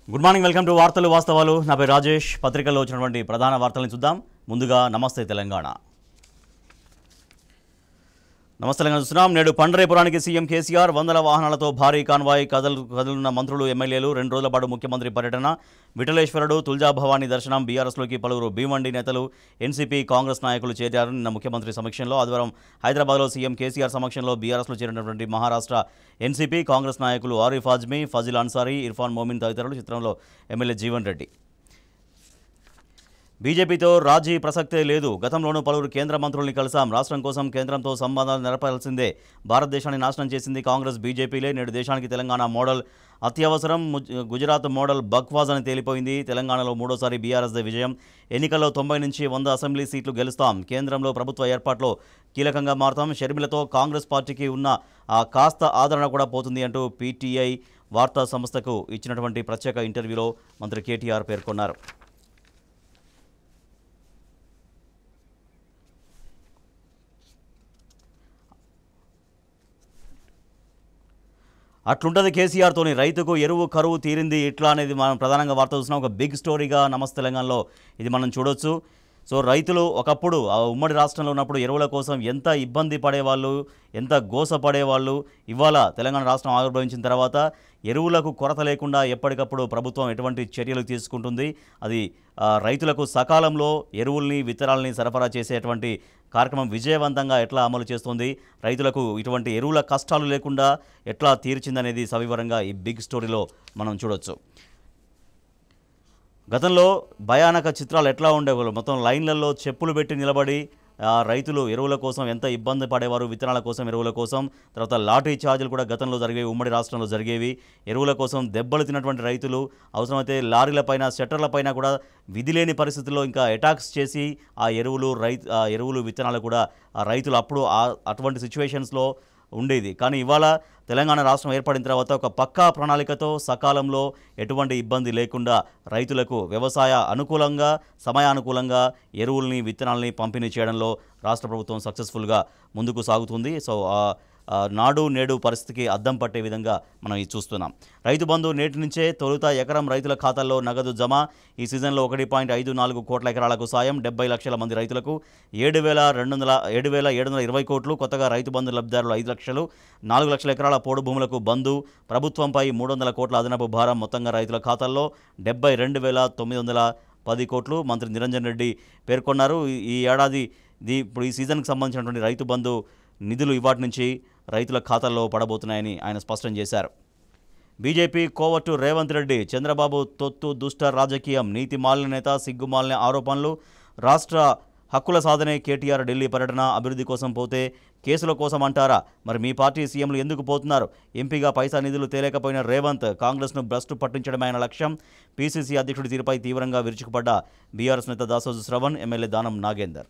good morning welcome to వార్తలు వాస్తవాలు నా పేరు రాజేష్ పత్రికల్లో వచ్చినటువంటి ప్రధాన వార్తలను చూద్దాం ముందుగా నమస్తే తెలంగాణ నమస్తే తెలంగాణ చూస్తున్నాం నేడు పండరేపురానికి సీఎం కేసీఆర్ వందల వాహనాలతో భారీ కాన్వాయ్ కదలు కదులున్న మంత్రులు ఎమ్మెల్యేలు రెండు రోజుల పాటు ముఖ్యమంత్రి పర్యటన విఠలేశ్వరుడు తుల్జా భవానీ దర్శనం బీఆర్ఎస్లోకి పలువురు భీమండి నేతలు ఎన్సీపీ కాంగ్రెస్ నాయకులు చేరారు నిన్న ముఖ్యమంత్రి సమక్షంలో ఆదివారం హైదరాబాద్లో సీఎం కేసీఆర్ సమక్షంలో బీఆర్ఎస్లో చేరినటువంటి మహారాష్ట్ర ఎన్సీపీ కాంగ్రెస్ నాయకులు ఆరిఫ్ ఆజ్మీ ఫజిల్ అన్సారీ ఇర్ఫాన్ మోమిన్ తదితరులు చిత్రంలో ఎమ్మెల్యే జీవన్ రెడ్డి బీజేపీతో రాజీ ప్రసక్తే లేదు గతంలోనూ పలువురు కేంద్ర మంత్రుల్ని కలిసాం రాష్ట్రం కోసం కేంద్రంతో సంబంధాలు నెరపాల్సిందే భారతదేశాన్ని నాశనం చేసింది కాంగ్రెస్ బీజేపీలే నేడు దేశానికి తెలంగాణ మోడల్ అత్యవసరం ముజ్- గుజరాత్ మోడల్ బక్వాజ్ అని తేలిపోయింది తెలంగాణలో మూడోసారి బీఆర్ఎస్దే విజయం ఎన్నికల్లో తొంభై నుంచి వంద అసెంబ్లీ సీట్లు గెలుస్తాం కేంద్రంలో ప్రభుత్వ ఏర్పాట్లో కీలకంగా మారుతాం షర్మిలతో కాంగ్రెస్ పార్టీకి ఉన్న ఆ కాస్త ఆదరణ కూడా పోతుంది అంటూ పీటీఐ వార్తా సంస్థకు ఇచ్చినటువంటి ప్రత్యేక ఇంటర్వ్యూలో మంత్రి కేటీఆర్ పేర్కొన్నారు అట్లుంటది కేసీఆర్తోని రైతుకు ఎరువు కరువు తీరింది ఇట్లా అనేది మనం ప్రధానంగా వార్త చూస్తున్నాం ఒక బిగ్ స్టోరీగా నమస్తే తెలంగాణలో ఇది మనం చూడొచ్చు సో రైతులు ఒకప్పుడు ఆ ఉమ్మడి రాష్ట్రంలో ఉన్నప్పుడు ఎరువుల కోసం ఎంత ఇబ్బంది పడేవాళ్ళు ఎంత గోస పడేవాళ్ళు ఇవాళ తెలంగాణ రాష్ట్రం ఆవిర్భవించిన తర్వాత ఎరువులకు కొరత లేకుండా ఎప్పటికప్పుడు ప్రభుత్వం ఎటువంటి చర్యలు తీసుకుంటుంది అది ఆ, రైతులకు సకాలంలో ఎరువుల్ని విత్తనాలని సరఫరా చేసేటువంటి కార్యక్రమం విజయవంతంగా ఎట్లా అమలు చేస్తుంది రైతులకు ఇటువంటి ఎరువుల కష్టాలు లేకుండా ఎట్లా తీర్చిందనేది సవివరంగా ఈ బిగ్ స్టోరీలో మనం చూడొచ్చు గతంలో భయానక చిత్రాలు ఎట్లా ఉండేవాళ్ళు మొత్తం లైన్లలో చెప్పులు పెట్టి నిలబడి ఆ, రైతులు ఎరువుల కోసం ఎంత ఇబ్బంది పడేవారు విత్తనాల కోసం ఎరువుల కోసం తర్వాత లాటరీ ఛార్జీలు కూడా గతంలో జరిగేవి ఉమ్మడి రాష్ట్రంలో జరిగేవి ఎరువుల కోసం దెబ్బలు తిన్నటువంటి రైతులు అవసరమైతే లారీలపైన షట్టర్లపైన కూడా విధి లేని పరిస్థితుల్లో ఇంకా అటాక్స్ చేసి ఆ ఎరువులు రైతు ఆ ఎరువులు విత్తనాలు కూడా ఆ రైతులు అప్పుడు ఆ- అటువంటి సిచ్యువేషన్స్లో ఉండేది కానీ ఇవాళ తెలంగాణ రాష్ట్రం ఏర్పడిన తర్వాత ఒక పక్కా ప్రణాళికతో సకాలంలో ఎటువంటి ఇబ్బంది లేకుండా రైతులకు వ్యవసాయ అనుకూలంగా సమయానుకూలంగా ఎరువుల్ని విత్తనాలని పంపిణీ చేయడంలో రాష్ట్ర ప్రభుత్వం సక్సెస్ఫుల్గా ముందుకు సాగుతుంది సో ఆ ఆ, నాడు నేడు పరిస్థితికి అద్దం పట్టే విధంగా మనం ఇది చూస్తున్నాం రైతు బంధు నేటి నుంచే తొలుత ఎకరం రైతుల ఖాతాల్లో నగదు జమ ఈ సీజన్లో ఒకటి పాయింట్ ఐదు నాలుగు కోట్ల ఎకరాలకు సాయం డెబ్బై లక్షల మంది రైతులకు ఏడు వేల రెండు వందల ఏడు వేల ఏడు వందల ఇరవై కోట్లు కొత్తగా రైతు బంధు లబ్ధిదారులు ఐదు లక్షలు నాలుగు లక్షల ఎకరాల పోడు భూములకు బంధు ప్రభుత్వంపై మూడు వందల కోట్ల అదనపు భారం మొత్తంగా రైతుల ఖాతాల్లో డెబ్బై రెండు వేల తొమ్మిది వందల పది కోట్లు మంత్రి నిరంజన్ రెడ్డి పేర్కొన్నారు ఈ- ఈ ఏడాది ఇది ఇప్పుడు ఈ సీజన్కి సంబంధించినటువంటి రైతు బంధు నిధులు ఇవాటి నుంచి రైతుల ఖాతాల్లో పడబోతున్నాయని ఆయన స్పష్టం చేశారు బీజేపీ కోవట్టు రేవంత్ రెడ్డి చంద్రబాబు తొత్తు దుష్ట రాజకీయం నీతి మాలిన నేత సిగ్గుమాలిన ఆరోపణలు రాష్ట్ర హక్కుల సాధనే కేటీఆర్ ఢిల్లీ పర్యటన అభివృద్ధి కోసం పోతే కేసుల కోసం అంటారా మరి మీ పార్టీ సీఎంలు ఎందుకు పోతున్నారు ఎంపీగా పైసా నిధులు తేలేకపోయిన రేవంత్ కాంగ్రెస్ను భ్రష్టు పట్టించడమే ఆయన లక్ష్యం పీసీసీ అధ్యక్షుడి తీరుపై తీవ్రంగా విరుచుకుపడ్డ బీఆర్ఎస్ నేత దాసోజు శ్రవణ్ ఎమ్మెల్యే దానం నాగేందర్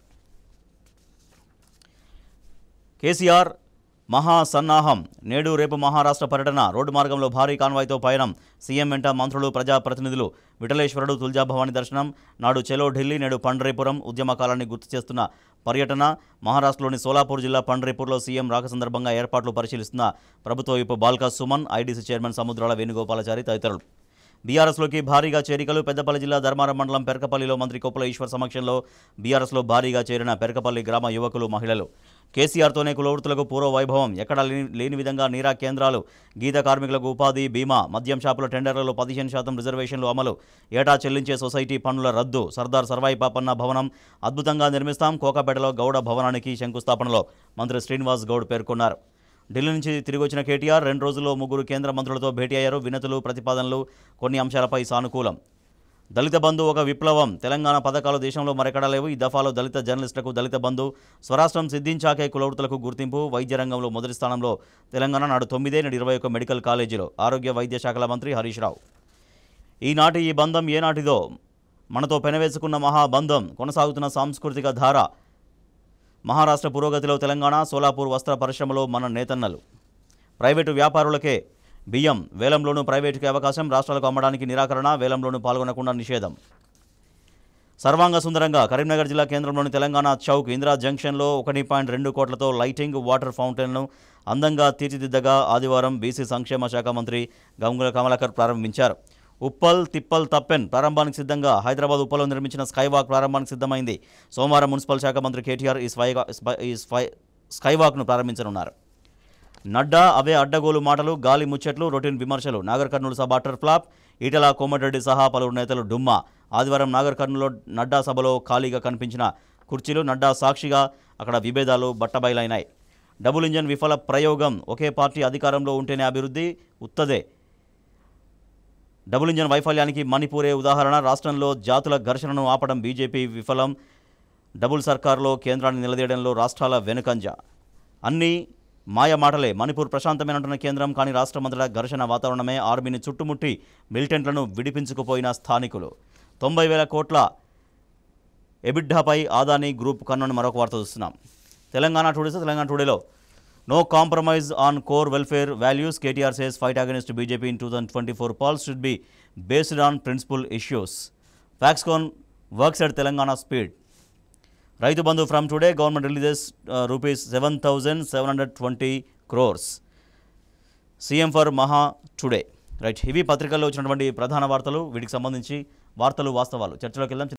కేసీఆర్ మహా సన్నాహం నేడు రేపు మహారాష్ట్ర పర్యటన రోడ్డు మార్గంలో భారీ కాన్వాయ్తో పయనం సీఎం వెంట మంత్రులు ప్రజాప్రతినిధులు విఠలేశ్వరుడు తుల్జాభవాని దర్శనం నాడు చెలో ఢిల్లీ నేడు పండరీపురం ఉద్యమ కాలాన్ని గుర్తు చేస్తున్న పర్యటన మహారాష్ట్రలోని సోలాపూర్ జిల్లా పండరీపూర్లో సీఎం రాక సందర్భంగా ఏర్పాట్లు పరిశీలిస్తున్న ప్రభుత్వ వైపు బాల్కా సుమన్ ఐడీసీ చైర్మన్ సముద్రాల వేణుగోపాలాచారి తదితరులు బీఆర్ఎస్లోకి భారీగా చేరికలు పెద్దపల్లి జిల్లా ధర్మారం మండలం పెరకపల్లిలో మంత్రి కొప్పుల ఈశ్వర్ సమక్షంలో బీఆర్ఎస్లో భారీగా చేరిన పెరకపల్లి గ్రామ యువకులు మహిళలు కేసీఆర్తోనే కులవృత్తులకు పూర్వ వైభవం ఎక్కడా లేని లేని విధంగా నీరా కేంద్రాలు గీత కార్మికులకు ఉపాధి బీమా మద్యం షాపుల టెండర్లలో పదిహేను శాతం రిజర్వేషన్లు అమలు ఏటా చెల్లించే సొసైటీ పన్నుల రద్దు సర్దార్ సర్వాయి పాపన్న భవనం అద్భుతంగా నిర్మిస్తాం కోకాపేటలో గౌడ భవనానికి శంకుస్థాపనలో మంత్రి శ్రీనివాస్ గౌడ్ పేర్కొన్నారు ఢిల్లీ నుంచి తిరిగి వచ్చిన కేటీఆర్ రెండు రోజుల్లో ముగ్గురు కేంద్ర మంత్రులతో భేటీ అయ్యారు వినతులు ప్రతిపాదనలు కొన్ని అంశాలపై సానుకూలం దళిత బంధు ఒక విప్లవం తెలంగాణ పథకాలు దేశంలో మరెక్కడా లేవు ఈ దఫాలో దళిత జర్నలిస్టులకు దళిత బంధు స్వరాష్ట్రం సిద్ధించాకే కులవృత్తులకు గుర్తింపు వైద్య రంగంలో మొదటి స్థానంలో తెలంగాణ నాడు తొమ్మిదే నేడు ఇరవై ఒక్క మెడికల్ కాలేజీలో ఆరోగ్య వైద్య శాఖల మంత్రి హరీష్ రావు ఈనాటి ఈ బంధం ఏనాటిదో మనతో పెనవేసుకున్న మహాబంధం కొనసాగుతున్న సాంస్కృతిక ధార మహారాష్ట్ర పురోగతిలో తెలంగాణ సోలాపూర్ వస్త్ర పరిశ్రమలో మన నేతన్నలు ప్రైవేటు వ్యాపారులకే బియ్యం వేలంలోనూ ప్రైవేటుకి అవకాశం రాష్ట్రాలకు అమ్మడానికి నిరాకరణ వేలంలోనూ పాల్గొనకుండా నిషేధం సర్వాంగ సుందరంగా కరీంనగర్ జిల్లా కేంద్రంలోని తెలంగాణ చౌక్ ఇందిరా జంక్షన్లో ఒకటి పాయింట్ రెండు కోట్లతో లైటింగ్ వాటర్ ఫౌంటైన్ను అందంగా తీర్చిదిద్దగా ఆదివారం బీసీ సంక్షేమ శాఖ మంత్రి గంగుల కమలాకర్ ప్రారంభించారు ఉప్పల్ తిప్పల్ తప్పెన్ ప్రారంభానికి సిద్ధంగా హైదరాబాద్ ఉప్పల్లో నిర్మించిన స్కై వాక్ ప్రారంభానికి సిద్ధమైంది సోమవారం మున్సిపల్ శాఖ మంత్రి కేటీఆర్ ఈ స్వై ఈ స్వై స్కై వాక్ను ప్రారంభించనున్నారు నడ్డా అవే అడ్డగోలు మాటలు గాలి ముచ్చట్లు రొటీన్ విమర్శలు నాగర్ కర్నూలు సభ అటర్ ఫ్లాప్ ఈటల కోమటిరెడ్డి సహా పలువురు నేతలు డుమ్మా ఆదివారం నాగర్ కర్నూలులో నడ్డా సభలో ఖాళీగా కనిపించిన కుర్చీలు నడ్డా సాక్షిగా అక్కడ విభేదాలు బట్టబయలైనాయి డబుల్ ఇంజన్ విఫల ప్రయోగం ఒకే పార్టీ అధికారంలో ఉంటేనే అభివృద్ధి ఉత్తదే డబుల్ ఇంజన్ వైఫల్యానికి మణిపూరే ఉదాహరణ రాష్ట్రంలో జాతుల ఘర్షణను ఆపడం బీజేపీ విఫలం డబుల్ సర్కార్లో కేంద్రాన్ని నిలదీయడంలో రాష్ట్రాల వెనుకంజ అన్నీ మాయ మాటలే మణిపూర్ ప్రశాంతమేనంటున్న కేంద్రం కానీ రాష్ట్రమంతటా ఘర్షణ వాతావరణమే ఆర్మీని చుట్టుముట్టి మిలిటెంట్లను విడిపించుకుపోయిన స్థానికులు తొంభై వేల కోట్ల ఎబిడ్డాపై ఆదాని గ్రూప్ కన్నును మరొక వార్త చూస్తున్నాం తెలంగాణ టుడే తెలంగాణ టుడేలో no compromise on core welfare values KTR says fight against BJP in two thousand twenty four polls should be based on principle issues Foxconn works at Telangana speed Rythu Bandhu from today government releases rupees seven thousand seven hundred twenty crores CM for Maha today right ఇవి పత్రికల్లో వచ్చినటువంటి ప్రధాన వార్తలు వీటికి సంబంధించి వార్తలు వాస్తవాలు చర్చలోకి వెళ్దాం